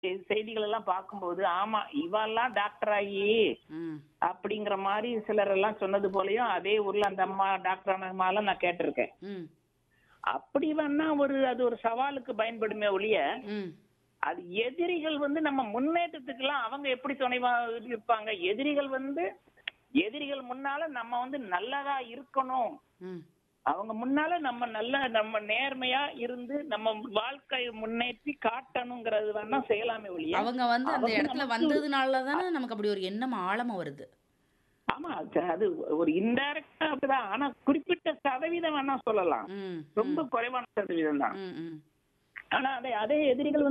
செ- செய்திகள் எல்லாம் பார்க்கும்போது ஆமா இவெல்லாம் டாக்டர் ஆகி ம் அப்படிங்கிற மாதிரி சிலர் எல்லாம் சொன்னது போலயும் அதே ஊர்ல அந்த அம்மா டாக்டர் ஆன அம்மாலாம் நான் கேட்டிருக்கேன் ம் அப்படி வேணா ஒரு அது ஒரு சவாலுக்கு பயன்படுமே ஒழிய ம் அது எதிரிகள் வந்து நம்ம முன்னேற்றத்துக்கெல்லாம் அவங்க எப்படி துணைவா இருப்பாங்க எதிரிகள் வந்து எதிரிகள் முன்னால நம்ம வந்து நல்லதா இருக்கணும் ம் அவங்க முன்னால நம்ம நல்ல நம்ம நேர்மையா இருந்து நம்ம வாழ்க்கையை முன்னேற்றி காட்டணுங்கிறது வேணா செய்யலாமே ஒழிய அவங்க வந்து அந்த அவங்க இடத்துல நமக்கு- வந்ததுனால தானே நமக்கு அப்படி ஒரு எண்ணம் ஆழமா வருது ஆமா அது- அது ஒரு இன்டைரக்டா அப்படிதான் ஆனா குறிப்பிட்ட சதவீதம் வேணா சொல்லலாம் ம் ரொம்ப குறைவான சதவீதம் தான் ம் ம் ஆனா அதே அதே எதிரிகள் வந்து